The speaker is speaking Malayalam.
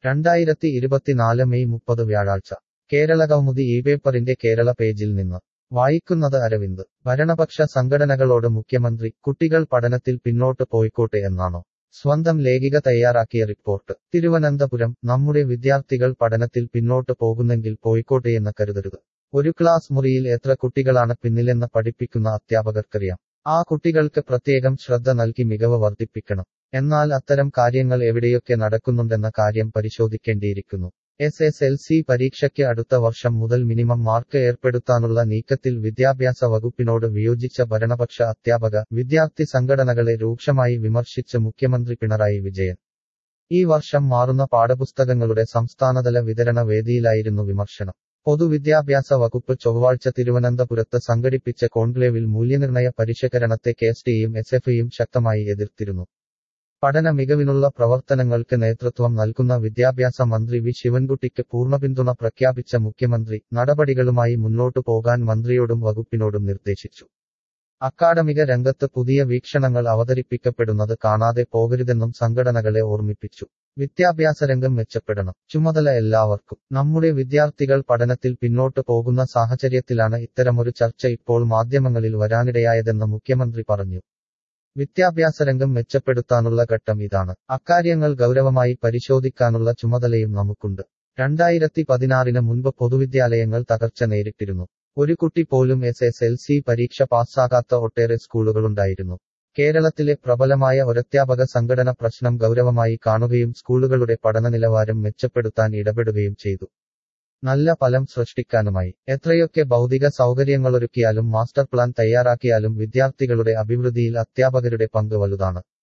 രണ്ടായിരത്തി ഇരുപത്തിനാല് മെയ് മുപ്പത് വ്യാഴാഴ്ച കേരള കൗമുദി ഈ പേപ്പറിന്റെ കേരള പേജിൽ നിന്ന് വായിക്കുന്നത് അരവിന്ദ് ഭരണപക്ഷ സംഘടനകളോട് മുഖ്യമന്ത്രി കുട്ടികൾ പഠനത്തിൽ പിന്നോട്ട് പോയിക്കോട്ടെ എന്നാണോ സ്വന്തം ലേഖിക തയ്യാറാക്കിയ റിപ്പോർട്ട് തിരുവനന്തപുരം നമ്മുടെ വിദ്യാർത്ഥികൾ പഠനത്തിൽ പിന്നോട്ട് പോകുന്നെങ്കിൽ പോയിക്കോട്ടെയെന്ന് കരുതരുത് ഒരു ക്ലാസ് മുറിയിൽ എത്ര കുട്ടികളാണ് പിന്നിലെന്ന് പഠിപ്പിക്കുന്ന അധ്യാപകർക്കറിയാം ആ കുട്ടികൾക്ക് പ്രത്യേകം ശ്രദ്ധ നൽകി മികവ് വർദ്ധിപ്പിക്കണം എന്നാൽ അത്തരം കാര്യങ്ങൾ എവിടെയൊക്കെ നടക്കുന്നുണ്ടെന്ന കാര്യം പരിശോധിക്കേണ്ടിയിരിക്കുന്നു എസ് എസ് എൽ സി പരീക്ഷയ്ക്ക് അടുത്ത വർഷം മുതൽ മിനിമം മാർക്ക് ഏർപ്പെടുത്താനുള്ള നീക്കത്തിൽ വിദ്യാഭ്യാസ വകുപ്പിനോട് വിയോജിച്ച ഭരണപക്ഷ അധ്യാപക വിദ്യാർത്ഥി സംഘടനകളെ രൂക്ഷമായി വിമർശിച്ച് മുഖ്യമന്ത്രി പിണറായി വിജയൻ ഈ വർഷം മാറുന്ന പാഠപുസ്തകങ്ങളുടെ സംസ്ഥാനതല വിതരണ വേദിയിലായിരുന്നു വിമർശനം പൊതുവിദ്യാഭ്യാസ വകുപ്പ് ചൊവ്വാഴ്ച തിരുവനന്തപുരത്ത് സംഘടിപ്പിച്ച കോൺക്ലേവിൽ മൂല്യനിർണയ പരിഷ്കരണത്തെ കെ എസ് ടിയും എസ് എഫ് ഐയും ശക്തമായി എതിർത്തിരുന്നു പഠന മികവിനുള്ള പ്രവർത്തനങ്ങൾക്ക് നേതൃത്വം നൽകുന്ന വിദ്യാഭ്യാസ മന്ത്രി വി ശിവൻകുട്ടിക്ക് പൂർണ്ണ പിന്തുണ പ്രഖ്യാപിച്ച മുഖ്യമന്ത്രി നടപടികളുമായി മുന്നോട്ടു പോകാൻ മന്ത്രിയോടും വകുപ്പിനോടും നിർദ്ദേശിച്ചു അക്കാഡമിക രംഗത്ത് പുതിയ വീക്ഷണങ്ങൾ അവതരിപ്പിക്കപ്പെടുന്നത് കാണാതെ പോകരുതെന്നും സംഘടനകളെ ഓർമ്മിപ്പിച്ചു വിദ്യാഭ്യാസ രംഗം മെച്ചപ്പെടണം ചുമതല എല്ലാവർക്കും നമ്മുടെ വിദ്യാർത്ഥികൾ പഠനത്തിൽ പിന്നോട്ട് പോകുന്ന സാഹചര്യത്തിലാണ് ഇത്തരമൊരു ചർച്ച ഇപ്പോൾ മാധ്യമങ്ങളിൽ വരാനിടയായതെന്ന് മുഖ്യമന്ത്രി പറഞ്ഞു വിദ്യാഭ്യാസ രംഗം മെച്ചപ്പെടുത്താനുള്ള ഘട്ടം ഇതാണ് അക്കാര്യങ്ങൾ ഗൗരവമായി പരിശോധിക്കാനുള്ള ചുമതലയും നമുക്കുണ്ട് രണ്ടായിരത്തി പതിനാറിന് മുൻപ് പൊതുവിദ്യാലയങ്ങൾ തകർച്ച നേരിട്ടിരുന്നു ഒരു കുട്ടി പോലും എസ് എസ് എൽ സി പരീക്ഷ പാസ്സാകാത്ത ഒട്ടേറെ സ്കൂളുകളുണ്ടായിരുന്നു കേരളത്തിലെ പ്രബലമായ ഒരധ്യാപക സംഘടന പ്രശ്നം ഗൗരവമായി കാണുകയും സ്കൂളുകളുടെ പഠന നിലവാരം മെച്ചപ്പെടുത്താൻ ഇടപെടുകയും ചെയ്തു നല്ല ഫലം സൃഷ്ടിക്കാനുമായി എത്രയൊക്കെ ഭൗതിക സൗകര്യങ്ങളൊരുക്കിയാലും മാസ്റ്റർ പ്ലാൻ തയ്യാറാക്കിയാലും വിദ്യാർത്ഥികളുടെ അഭിവൃദ്ധിയിൽ അധ്യാപകരുടെ പങ്ക് വലുതാണ്